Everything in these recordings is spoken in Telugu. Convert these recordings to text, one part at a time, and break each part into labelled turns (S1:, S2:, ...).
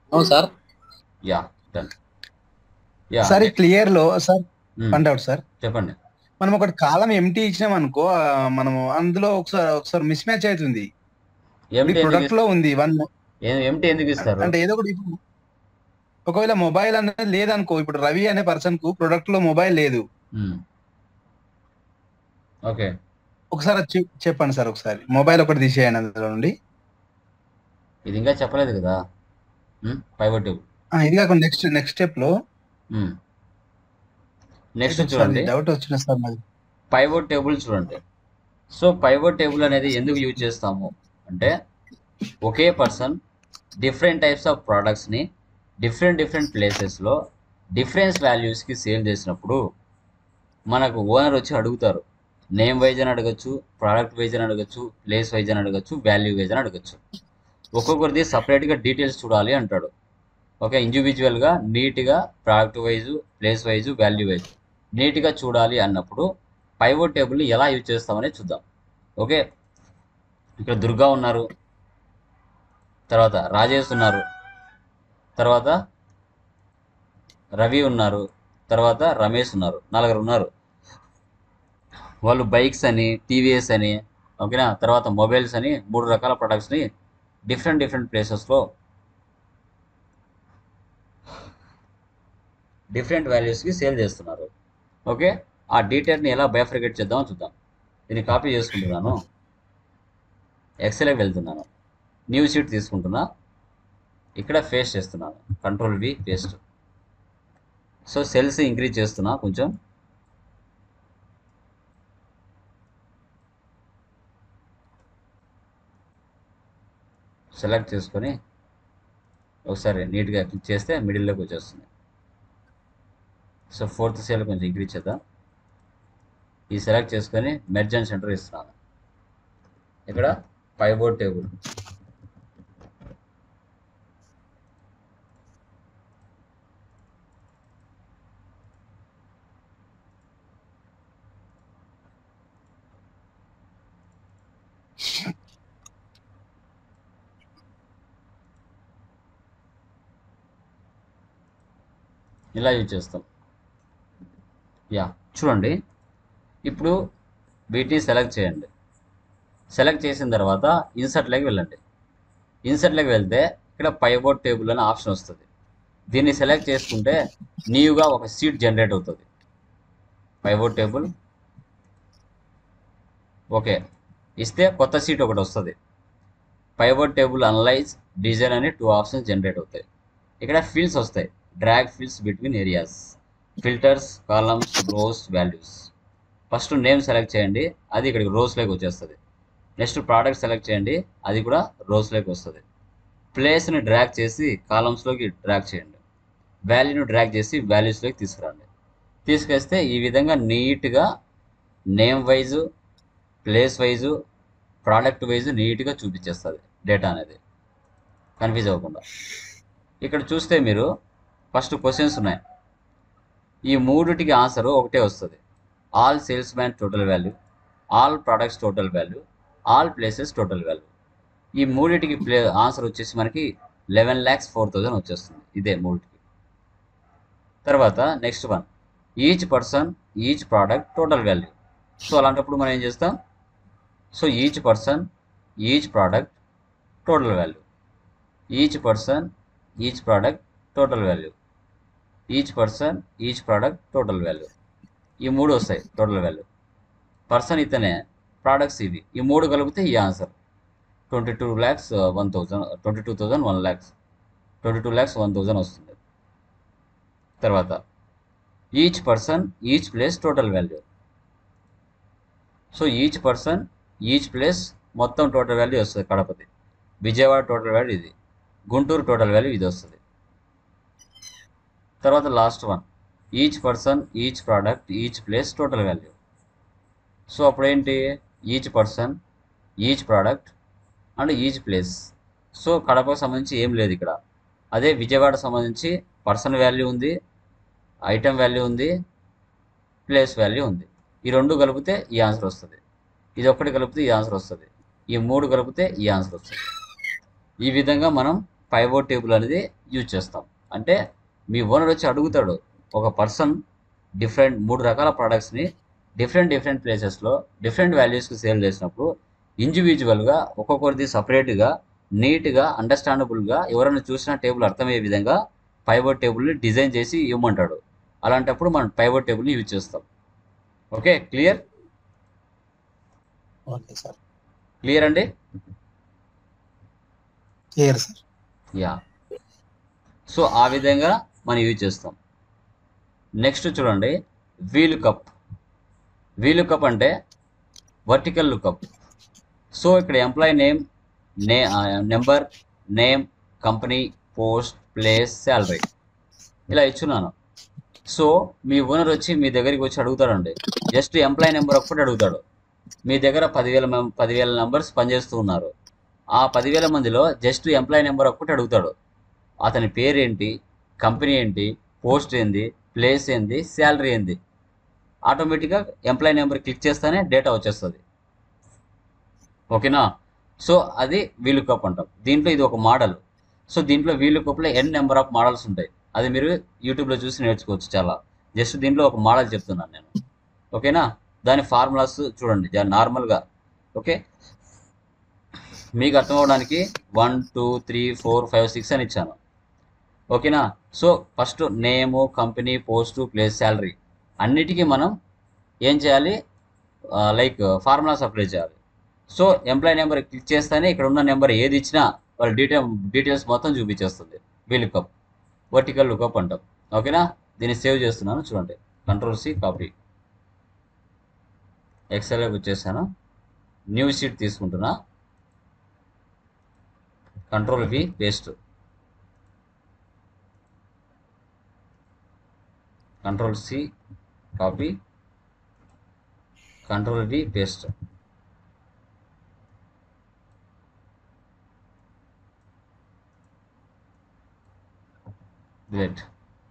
S1: అవును sir
S2: yeah done yeah
S3: sir clear లో sir
S2: hmm.
S3: Fund out sir
S2: చెప్పండి
S3: మనం ఒకటి కాలం ఎంటీ ఇచ్చినాం అనుకో ఆ, మనము అందులో ఒకసారి ఒకసారి మిస్ మ్యాచ్ అవుతుంది
S2: ఎంటీ ఎందుకు
S3: ప్రొడక్ట్ లో ఉంది వన్
S2: ఇస్- ఎంటీ ఎందుకు ఇస్తారు
S3: అంటే ఏదో ఒకటి ఇప్పుడు ఒకవేళ మొబైల్ అనేది లేదనుకో ఇప్పుడు రవి అనే పర్సన్ కు ప్రొడక్ట్ లో మొబైల్ లేదు
S2: ఓకే
S3: ఒకసారి అది చెప్- చెప్పండి సార్ ఒకసారి మొబైల్ ఒకటి తీసేయండి అందులో నుండి
S2: ఇది ఇంకా చెప్పలేదు కదా పైవట్ టేబుల్
S3: ఆ, ఇది కాకుండా నెక్స్ట్ నెక్స్ట్ స్టెప్ లో
S2: నెక్స్ట్ చూడండి
S3: డౌట్ వచ్చిన సార్ మరి
S2: పైవట్ టేబుల్ చూడండి సో పైవట్ టేబుల్ అనేది ఎందుకు యూజ్ చేస్తాము అంటే ఒకే పర్సన్ డిఫరెంట్ టైప్స్ ఆఫ్ ప్రోడక్ట్స్ని డిఫరెంట్ డిఫరెంట్ ప్లేసెస్లో డిఫరెన్స్ వాల్యూస్కి సేల్ చేసినప్పుడు మనకు ఓనర్ వచ్చి అడుగుతారు నేమ్ వైజ్ అని అడగచ్చు ప్రోడక్ట్ వైజ్ అని అడగచ్చు ప్లేస్ వైజ్ అని అడగచ్చు వాల్యూ వైజ్ అని అడగచ్చు ఒక్కొక్కరిది సపరేట్గా డీటెయిల్స్ చూడాలి అంటాడు ఓకే ఇండివిజువల్గా నీట్గా product wise place wise value wise నీట్గా చూడాలి అన్నప్పుడు పైవోట్ టేబుల్ని ఎలా యూజ్ చేస్తామని చూద్దాం ఓకే ఇక్కడ దుర్గా ఉన్నారు తర్వాత రాజేష్ ఉన్నారు తర్వాత రవి ఉన్నారు తర్వాత రమేష్ ఉన్నారు నలుగురు ఉన్నారు వాళ్ళు బైక్స్ అని టీవీఎస్ అని ఓకేనా తర్వాత మొబైల్స్ అని మూడు రకాల ప్రొడక్ట్స్ని డిఫరెంట్ డిఫరెంట్ ప్లేసెస్లో డిఫరెంట్ వాల్యూస్కి సేల్ చేస్తున్నారు ఓకే ఆ డీటెయిల్ని ఎలా బైఫ్రికేట్ చేద్దామో చూద్దాం దీన్ని కాపీ చేసుకుంటున్నాను ఎక్సెల్కి వెళ్తున్నాను న్యూ షీట్ తీసుకుంటున్నా ఇక్కడ పేస్ట్ చేస్తున్నాను control V paste so cells increase చేస్తున్నా కొంచెం సెలెక్ట్ చేసుకొని ఒకసారి నీట్గా క్లిక్ చేస్తే మిడిల్లోకి వచ్చేస్తుంది సో ఫోర్త్ సెల్ కొంచెం ఇంక్రీజ్ చేద్దాం ఈ సెలెక్ట్ చేసుకొని మెర్జ్ అండ్ సెంటర్ ఇస్తున్నాను ఇక్కడ పైబోర్డ్ టేబుల్ ఇలా యూజ్ చేస్తాం యా చూడండి ఇప్పుడు వీటిని సెలెక్ట్ చేయండి సెలెక్ట్ చేసిన తర్వాత ఇన్సర్ట్లోకి వెళ్ళండి ఇన్సర్ట్లోకి వెళ్తే ఇక్కడ పైబోర్డ్ టేబుల్ అనే ఆప్షన్ వస్తుంది దీన్ని సెలెక్ట్ చేసుకుంటే న్యూగా ఒక సీట్ జనరేట్ అవుతుంది పైబోర్డ్ టేబుల్ ఓకే ఇస్తే కొత్త సీట్ ఒకటి వస్తుంది పైబోర్డ్ టేబుల్ అనలైజ్ డిజైన్ అని టూ ఆప్షన్స్ జనరేట్ అవుతాయి ఇక్కడ ఫీల్డ్స్ వస్తాయి drag fields between areas filters columns rows values first name select చేయండి అది ఇక్కడికి రోస్లోకి వచ్చేస్తుంది నెక్స్ట్ ప్రోడక్ట్ సెలెక్ట్ చేయండి అది కూడా రోస్లోకి వస్తుంది ప్లేస్ని డ్రాగ్ చేసి కాలమ్స్లోకి డ్రాగ్ చేయండి వాల్యూని డ్రాగ్ చేసి వాల్యూస్లోకి తీసుకురండి తీసుకొస్తే ఈ విధంగా నీట్గా name wise place wise product wise నీట్గా చూపించేస్తుంది డేటా అనేది కన్ఫ్యూజ్ అవ్వకుండా ఇక్కడ చూస్తే మీరు ఫస్ట్ క్వశ్చన్స్ ఉన్నాయి ఈ మూడిటికి ఆన్సర్ ఒకటే వస్తుంది all salesman total value all products total value all places total value ఈ మూడిటికి ప్లే ఆన్సర్ వచ్చేసి మనకి లెవెన్ ల్యాక్స్ ఫోర్ థౌజండ్ వచ్చేస్తుంది ఇదే మూడిటికి తర్వాత next one each person each product total value so అలాంటప్పుడు మనం ఏం చేస్తాం so each person each product total value each person each product total value each person each product total value ఈ మూడు వస్తాయి టోటల్ వాల్యూ పర్సన్ ఇతనే ప్రోడక్ట్స్ ఇవి ఈ మూడు కలిపితే ఈ answer twenty two lakhs one thousand twenty two thousand one lakhs twenty two lakhs one thousand వస్తుంది తర్వాత each person each place total value so each person each place మొత్తం టోటల్ వాల్యూ వస్తుంది కడపది విజయవాడ టోటల్ వాల్యూ ఇది గుంటూరు టోటల్ వాల్యూ ఇది వస్తుంది తర్వాత last one each person each product each place total value so అప్పుడు ఏంటి each person each product and each place so కడపకు సంబంధించి ఏం లేదు ఇక్కడ అదే విజయవాడ సంబంధించి పర్సన్ వాల్యూ ఉంది ఐటమ్ వాల్యూ ఉంది ప్లేస్ వాల్యూ ఉంది ఈ రెండు కలిపితే ఈ ఆన్సర్ వస్తుంది ఇది ఒక్కటి కలిపితే ఈ ఆన్సర్ వస్తుంది ఈ మూడు కలిపితే ఈ ఆన్సర్ వస్తుంది ఈ విధంగా మనం పైవో టేబుల్ అనేది యూజ్ చేస్తాం అంటే మీ ఓనర్ వచ్చి అడుగుతాడు ఒక పర్సన్ డిఫరెంట్ మూడు రకాల ప్రోడక్ట్స్ని డిఫరెంట్ డిఫరెంట్ ప్లేసెస్లో డిఫరెంట్ వాల్యూస్కి సేల్ చేసినప్పుడు ఇండివిజువల్గా ఒక్కొక్కరిది సపరేట్గా నీట్గా అండర్స్టాండబుల్గా ఎవరైనా చూసిన టేబుల్ అర్థమయ్యే విధంగా పైవర్ టేబుల్ని డిజైన్ చేసి ఇవ్వమంటాడు అలాంటప్పుడు మనం పైవర్ టేబుల్ని యూజ్ చేస్తాం okay clear
S3: okay sir
S2: clear అండి
S3: క్లియర్ సార్
S2: యా సో ఆ విధంగా మనం యూజ్ చేస్తాం నెక్స్ట్ చూడండి వీలు కప్ వీలు కప్ అంటే వర్టికల్ లుకప్ సో ఇక్కడ ఎంప్లాయీ నేమ్ నే number name company post place salary ఇలా ఇచ్చున్నాను సో మీ ఓనర్ వచ్చి మీ దగ్గరికి వచ్చి అడుగుతాడండి జస్ట్ ఎంప్లాయీ నెంబర్ ఒక్కటి అడుగుతాడు మీ దగ్గర పదివేల మెం- పదివేల నెంబర్స్ పనిచేస్తూ ఉన్నారు ఆ పదివేల మందిలో జస్ట్ ఎంప్లాయీ నెంబర్ ఒక్కటి అడుగుతాడు అతని పేరేంటి కంపెనీ ఏంటి పోస్ట్ ఏంది ప్లేస్ ఏంది శాలరీ ఏంది ఆటోమేటిక్గా ఎంప్లాయీ నెంబర్ క్లిక్ చేస్తేనే డేటా వచ్చేస్తుంది ఓకేనా సో అది వీలు కప్ అంటాం దీంట్లో ఇది ఒక మోడల్ సో దీంట్లో వీలు కప్లో ఎన్ నెంబర్ ఆఫ్ మోడల్స్ ఉంటాయి అది మీరు యూట్యూబ్లో చూసి నేర్చుకోవచ్చు చాలా జస్ట్ దీంట్లో ఒక మోడల్ చెప్తున్నాను నేను ఓకేనా దాని ఫార్ములాస్ చూడండి జా- నార్మల్గా ఓకే మీకు అర్థం అవడానికి one two three four five six అని ఇచ్చాను ఓకేనా so first name company post place salary అన్నిటికీ మనం ఏం చేయాలి లైక్ ఫార్ములాస్ అప్లై చేయాలి సో ఎంప్లాయీ నెంబర్ క్లిక్ చేస్తేనే ఇక్కడ ఉన్న నెంబర్ ఏది ఇచ్చినా వాళ్ళ డీటెయిల్ డీటెయిల్స్ మొత్తం చూపించేస్తుంది వీలుకప్ వర్టికల్ లుకప్ అంటాం ఓకేనా దీన్ని సేవ్ చేస్తున్నాను చూడండి కంట్రోల్ సి కాపీ ఎక్సెల్లోకి వచ్చేసాను న్యూ షీట్ తీసుకుంటున్నా control V paste control C copy control V paste delete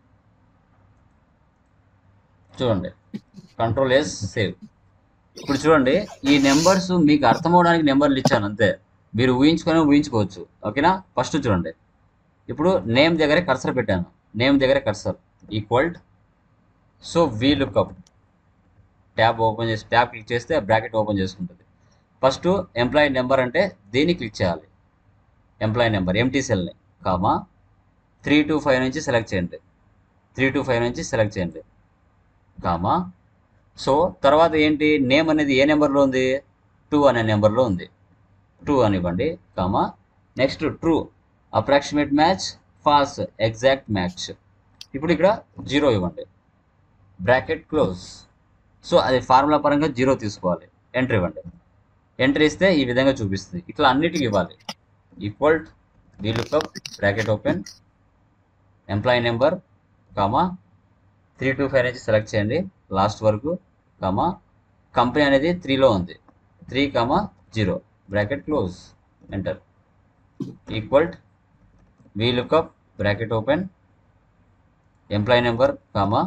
S2: చూడండి కంట్రోల్ ఎస్ సేవ్ ఇప్పుడు చూడండి ఈ నెంబర్స్ మీకు అర్థం అవడానికి నెంబర్లు ఇచ్చాను అంతే మీరు ఊహించుకొని ఊహించుకోవచ్చు ఓకేనా ఫస్ట్ చూడండి ఇప్పుడు నేమ్ దగ్గర కర్సర్ పెట్టాను నేమ్ దగ్గర cursor equal so V lookup tab open చేసి ట్యాబ్ క్లిక్ చేస్తే బ్రాకెట్ ఓపెన్ చేసుకుంటుంది ఫస్ట్ ఎంప్లాయీ నెంబర్ అంటే దీన్ని క్లిక్ చేయాలి ఎంప్లాయీ నెంబర్ ఎంటీ సెల్ని కామా త్రీ టు ఫైవ్ నుంచి సెలెక్ట్ చేయండి త్రీ టు ఫైవ్ నుంచి సెలెక్ట్ చేయండి కామా సో తర్వాత ఏంటి నేమ్ అనేది ఏ నెంబర్లో ఉంది టూ అనే నెంబర్లో ఉంది టూ అనివ్వండి comma next true approximate match ఫాస్ట్ ఎగ్జాక్ట్ మ్యాచ్ ఇప్పుడు ఇక్కడ జీరో ఇవ్వండి బ్రాకెట్ క్లోజ్ సో అది ఫార్ములా పరంగా జీరో తీసుకోవాలి ఎంట్రీ ఇవ్వండి ఎంట్రీ ఇస్తే ఈ విధంగా చూపిస్తుంది ఇట్లా అన్నిటికి ఇవ్వాలి equal D lookup bracket open employee number comma three to five నుంచి సెలెక్ట్ చేయండి లాస్ట్ వరకు కామా కంపెనీ అనేది త్రీలో ఉంది three comma zero bracket close enter equal V lookup bracket open employee number comma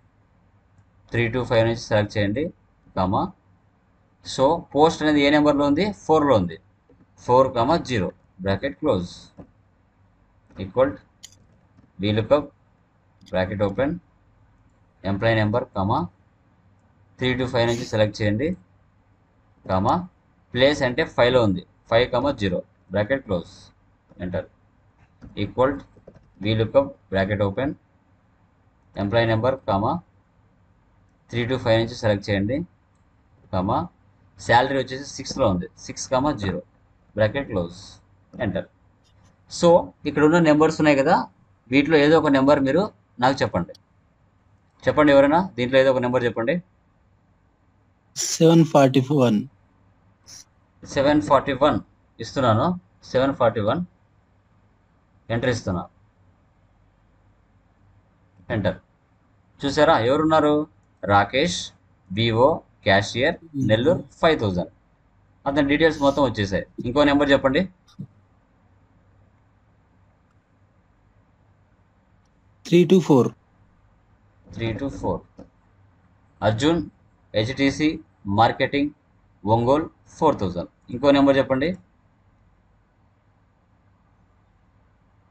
S2: three to five నుంచి సెలెక్ట్ చేయండి కామా సో పోస్ట్ అనేది ఏ నెంబర్లో ఉంది ఫోర్లో ఉంది four comma zero bracket close equal V lookup bracket open employee number comma three to five నుంచి సెలెక్ట్ చేయండి కామా ప్లేస్ అంటే ఫైవ్లో ఉంది five comma zero bracket close enter equal V lookup bracket open employee number comma three to five నుంచి సెలెక్ట్ చేయండి కామా శాలరీ వచ్చేసి సిక్స్లో ఉంది six comma zero bracket close enter so ఇక్కడ ఉన్న నెంబర్స్ ఉన్నాయి కదా వీటిలో ఏదో ఒక నెంబర్ మీరు నాకు చెప్పండి చెప్పండి ఎవరైనా దీంట్లో ఏదో ఒక నెంబర్ చెప్పండి
S1: seven forty one
S2: seven forty one ఇస్తున్నాను సెవెన్ ఫార్టీ వన్ ఎంటర్ ఇస్తున్నా ఎంటర్ చూసారా ఎవరున్నారు Rakesh Vivo cashier Nellore five thousand అతని డీటెయిల్స్ మొత్తం వచ్చేసాయి ఇంకో నెంబర్ చెప్పండి
S1: three two four
S2: three two four Arjun HTC marketing Ongole four thousand ఇంకో నెంబర్ చెప్పండి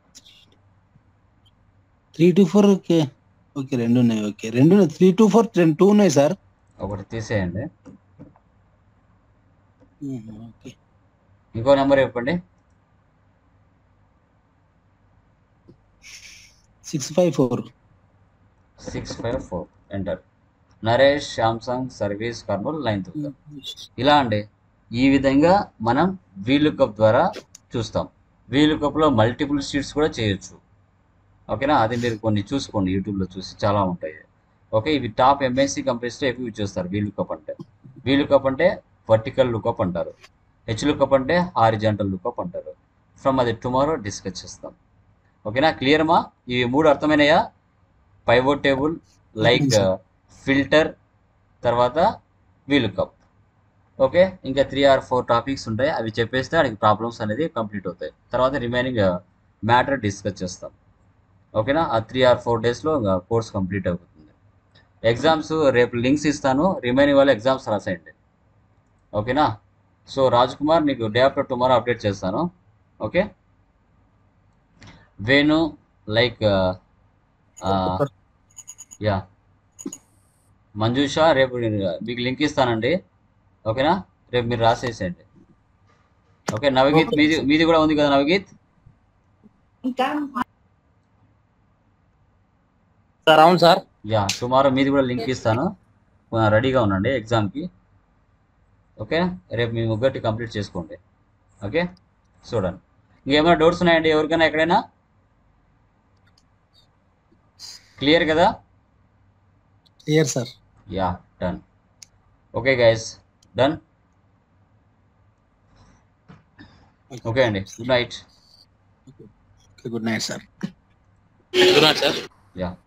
S1: three two four okay okay రెండు ఉన్నాయి ఓకే రెండు త్రీ టు ఫోర్ టూ ఉన్నాయి సార్
S2: ఒకటి తీసేయండి
S1: ఓకే
S2: ఇంకో నెంబర్ చెప్పండి
S1: six five four
S2: six five four enter Naresh Samsung service Kurnool line ఇలా అండి ఈ విధంగా మనం వీలుకప్ ద్వారా చూస్తాం వీలుకప్లో మల్టిపుల్ షీట్స్ కూడా చేయొచ్చు ఓకేనా అది మీరు కొన్ని చూసుకోండి యూట్యూబ్లో చూసి చాలా ఉంటాయి ఓకే ఇవి టాప్ ఎంఎస్సి కంపెనీస్లో ఎక్కువ యూజ్ చేస్తారు వీలుకప్ అంటే వీలుకప్ అంటే వర్టికల్ లుకప్ అంటారు హెచ్ లుకప్ అంటే హారిజాంటల్ లుకప్ అంటారు ఫ్రమ్ అది టుమారో డిస్కస్ చేస్తాం ఓకేనా క్లియర్ మా ఇవి మూడు అర్థమైనాయా పైవోట్ టేబుల్ లైక్ ఫిల్టర్ తర్వాత వీలుకప్ ఓకే ఇంకా త్రీ ఆర్ ఫోర్ టాపిక్స్ ఉంటాయి అవి చెప్పేస్తే వాడికి ప్రాబ్లమ్స్ అనేది కంప్లీట్ అవుతాయి తర్వాత రిమైనింగ్ మ్యాటర్ డిస్కస్ చేస్తాం ఓకేనా ఆ త్రీ ఆర్ ఫోర్ డేస్లో కోర్స్ కంప్లీట్ అవుతుంది ఎగ్జామ్స్ రేపు లింక్స్ ఇస్తాను రిమైనింగ్ వాళ్ళు ఎగ్జామ్స్ రాసేయండి ఓకేనా సో రాజ్ కుమార్ నీకు డే ఆఫ్టర్ టుమారో అప్డేట్ చేస్తాను okay Venu like yeah Manjusha రేపు నేను మీకు లింక్ ఇస్తానండి ఓకేనా రేపు మీరు రాసేసేయండి ఓకే నవగీత్
S1: Okay.
S2: మీది మీది కూడా ఉంది కదా నవగీత్
S4: సార్ అవును సార్
S2: యా టుమారో మీది కూడా లింక్ ఇస్తాను కొంచెం రెడీగా ఉండండి ఎగ్జామ్కి ఓకే రేపు మీ ముగ్గురికి కంప్లీట్ చేసుకోండి ఓకే చూడండి ఇంకేమైనా డౌట్స్ ఉన్నాయండి ఎవరికైనా ఎక్కడైనా క్లియర్ కదా
S1: clear sir
S2: yeah done okay guys done okay అండి good night
S1: good night sir
S4: good night sir
S2: yeah